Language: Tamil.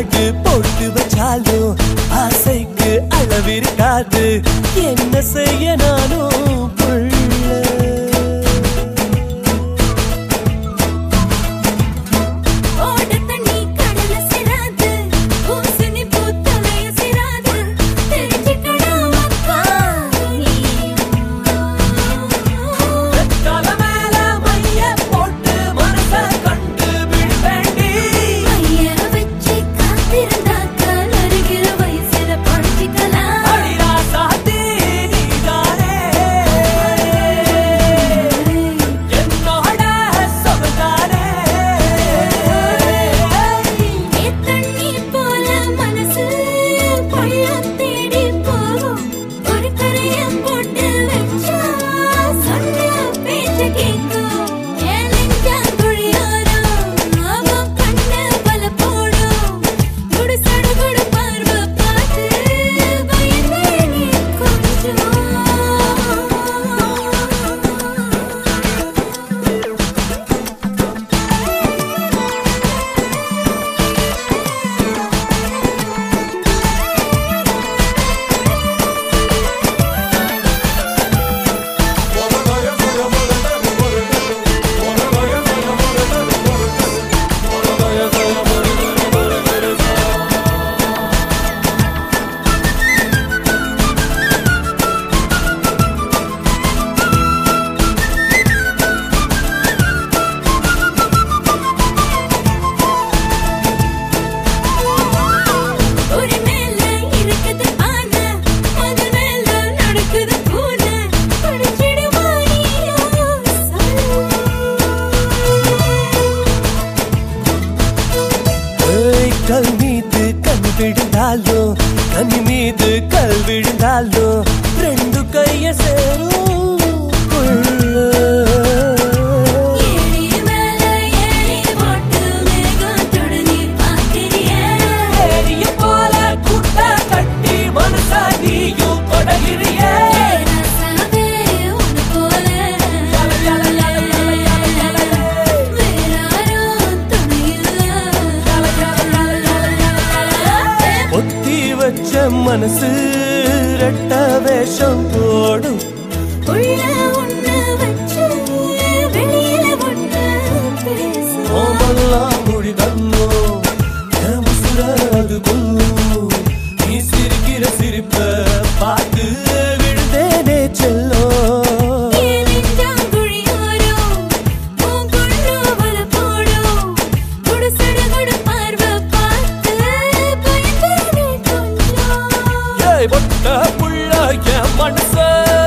காடு போட்டு வச்சாலும் ஆசைக்கு அளவிருக்காது என்ன செய்ய நானும் புள்ள ஓட தண்ணி கடல சிராது பூசணி பூத்தலைய சிராது தெரிஞ்சுக்கடா மக்கா தல மேல மைய போட்டு மனச கண்டு விழுவேண்டி ஐய வச்சு காத்திருந்தாக்க நருகிற வயசுல பழச்சிக்கலாம் அடிரா சாத்தி நீதானே என்னோட சொந்தக்காரே ஏ தண்ணி போல மனசு பள்ளம் தேடி போகும் ஒரு கரைய போட்டு வச்சா சொன்ன பேச்ச கேட்கும் ஏன் நெஞ்சாங்குழியோரம் அவன் கண்ணு பல போடும் குடு சடு குடு பார்வை பார்த்து பயந்தே நீ கொஞ்சம் ஒரு மேல இருக்குது ஆனை அது மேல நடக்குது பூனை படிச்சிடுமா நீயும் ஏய், கல் மீது கண் விழுந்தாலும் கனி மீது கல் விழுந்தாலும் ரெண்டு கைய சேரும் புள்ள. ஏழி மேல ஏழி போட்டு மேகம் தொடுதி பார்க்கிறியே ஏரிய போல குட்ட கட்டி மனச நீயும் கொடகிறியே ரசாவே உன போல வேறாரும் துணையில்ல ஒத்தி வச்ச மனசு ரெட்ட வேஷம் போடும் உள்ள ஒண்ணு வச்சு வெளியில ஒண்ணு பேசு ஓமெல்லாம் மொழி தன்னோ என் உசுர அது கொல்லும் நீ சிரிக்கிற சிரிப்ப பார்த்து விழுந்தேனே செல்லோ ஏன் நெஞ்சாங்குழியோரம் உன் கொண்டு வல போடும் குடுசடு குடு பார்வை பார்த்து பயந்தே நீ கொஞ்சம் ஏய் பொட்ட புள்ள என் மனச